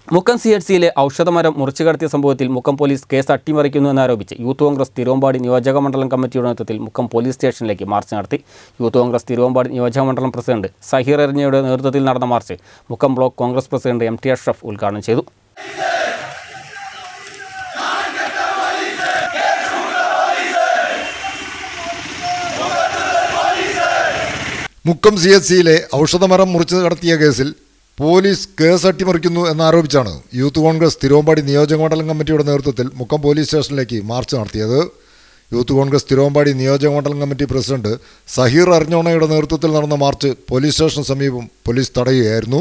Mukkam C H സിയിലെ ഔഷധമരം മുറിച്ചു കടത്തിയ സംഭവത്തിൽ മുക്കം പോലീസ് കേസ് അട്ടിമറിക്കുന്നു എന്നാരോപിച്ച് യൂത്ത് കോൺഗ്രസ് തിരുവമ്പാടി നിയോജക മണ്ഡലം കമ്മിറ്റിയുടെ നേതൃത്വത്തിൽ മുക്കം പോലീസ് സ്റ്റേഷനിലേക്ക് മാർച്ച് നടത്തി യൂത്ത് കോൺഗ്രസ് തിരുവമ്പാടി നിയോജക മണ്ഡലം പ്രസിഡന്റ് സഹീർ എറിഞ്ഞയുടെ നേതൃത്വത്തിൽ നടന്ന march Mukkam block Congress president M T Ashraf ഉദ്ഘാടനം ചെയ്തു മുക്കം സി എച്ച് സിയിലെ ഔഷധമരം മുറിച്ചു കടത്തിയ കേസിൽ പോലീസ് കേസ് അട്ടിമറിക്കുന്നു എന്നാരോപിച്ചാണ് യൂത്ത് കോൺഗ്രസ് തിരുവമ്പാടി നിയോജകമണ്ഡലം കമ്മിറ്റിയുടെ നേതൃത്വത്തിൽ മുക്കം പോലീസ് സ്റ്റേഷനിലേക്ക് മാർച്ച് നടത്തിയത് യൂത്ത് കോൺഗ്രസ് തിരുവമ്പാടി നിയോജകമണ്ഡലം കമ്മിറ്റി പ്രസിഡന്റ് സഹീർ അർഞ്ഞോണയുടെ നേതൃത്വത്തിൽ നടന്ന മാർച്ച് പോലീസ് സ്റ്റേഷന് സമീപം പോലീസ് തടയുകയായിരുന്നു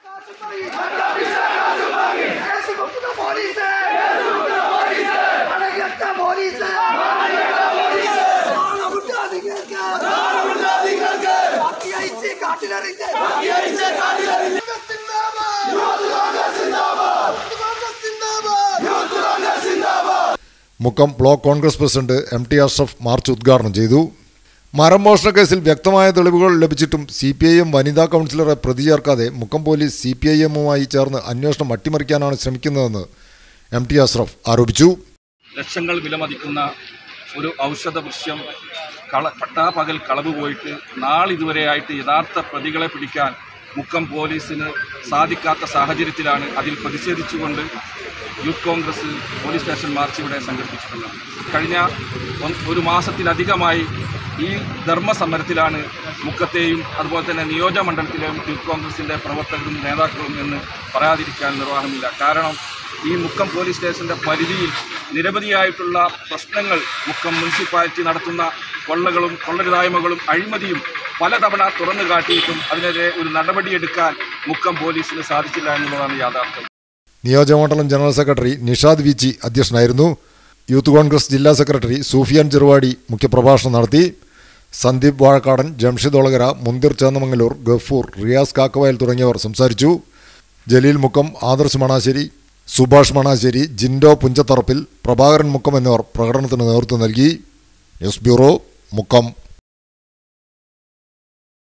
Mukkam block Congress president M T Ashraf march ഉദ്ഘാടനം ചെയ്തു മരം മോഷണ കേസിൽ വ്യക്തമായ തെളിവുകൾ ലഭിച്ചിട്ടും സി പി ഐ എം വനിതാ കൗൺസിലറെ പ്രതി ചേർക്കാതെ Mukkam police C P I എമ്മുമായി ചേർന്ന് അന്വേഷണം അട്ടിമറിക്കാനാണ് ശ്രമിക്കുന്നതെന്ന് എം ടി അഷ്റഫ് ആരോപിച്ചു ലക്ഷങ്ങൾ വിലമതിക്കുന്ന ഒരു ഔഷധ വൃക്ഷം കള പട്ടാപകൽ കളവ് പോയിട്ട് നാളിതുവരെയായിട്ട് യഥാർത്ഥ പ്രതികളെ പിടിക്കാൻ മുക്കം പോലീസിന് സാധിക്കാത്ത സാഹചര്യത്തിലാണ് അതിൽ പ്രതിഷേധിച്ചുകൊണ്ട് Youth Congress police station march ഇവിടെ സംഘടിപ്പിച്ചിട്ടുള്ളത് കഴിഞ്ഞ ഒ- ഒരു മാസത്തിലധികമായി ഈ ധർമ്മസമരത്തിലാണ് മുക്കത്തെയും അതുപോലെ തന്നെ നിയോജകമണ്ഡലത്തിലെയും യൂത്ത് കോൺഗ്രസിൻ്റെ പ്രവർത്തകരും നേതാക്കളും എന്ന് പറയാതിരിക്കാൻ നിർവാഹമില്ല കാരണം ഈ മുക്കം പോലീസ് സ്റ്റേഷൻ്റെ പരിധിയിൽ നിരവധിയായിട്ടുള്ള പ്രശ്നങ്ങൾ മുക്കം മുനിസിപ്പാലിറ്റി നടത്തുന്ന കൊള്ളകളും കൊള്ളരുതായ്മകളും അഴിമതിയും പലതവണ തുറന്നു കാട്ടിയിട്ടും അതിനെതിരെ ഒരു നടപടിയെടുക്കാൻ മുക്കം പോലീസിന് സാധിച്ചില്ല എന്നുള്ളതാണ് യാഥാർത്ഥ്യം നിയോജകമണ്ഡലം ജനറൽ സെക്രട്ടറി നിഷാദ് വിച്ചി അധ്യക്ഷനായിരുന്നു യൂത്ത് കോൺഗ്രസ് ജില്ലാ സെക്രട്ടറി സൂഫിയാൻ ചെറുവാടി മുഖ്യപ്രഭാഷണം നടത്തി സന്ദീപ് വാഴക്കാടൻ ജംഷിദ് ഒളകര മുന്തിർ ചേന്നമംഗലൂർ ഗഫൂർ റിയാസ് കാക്കവയൽ തുടങ്ങിയവർ സംസാരിച്ചു ജലീൽ മുക്കം ആദർശ് മണാശ്ശേരി സുഭാഷ് മണാശ്ശേരി ജിൻഡോ പുഞ്ചത്തറപ്പിൽ പ്രഭാകരൻ മുക്കം എന്നിവർ പ്രകടനത്തിന് നേതൃത്വം നൽകി ന്യൂസ് ബ്യൂറോ മുക്കം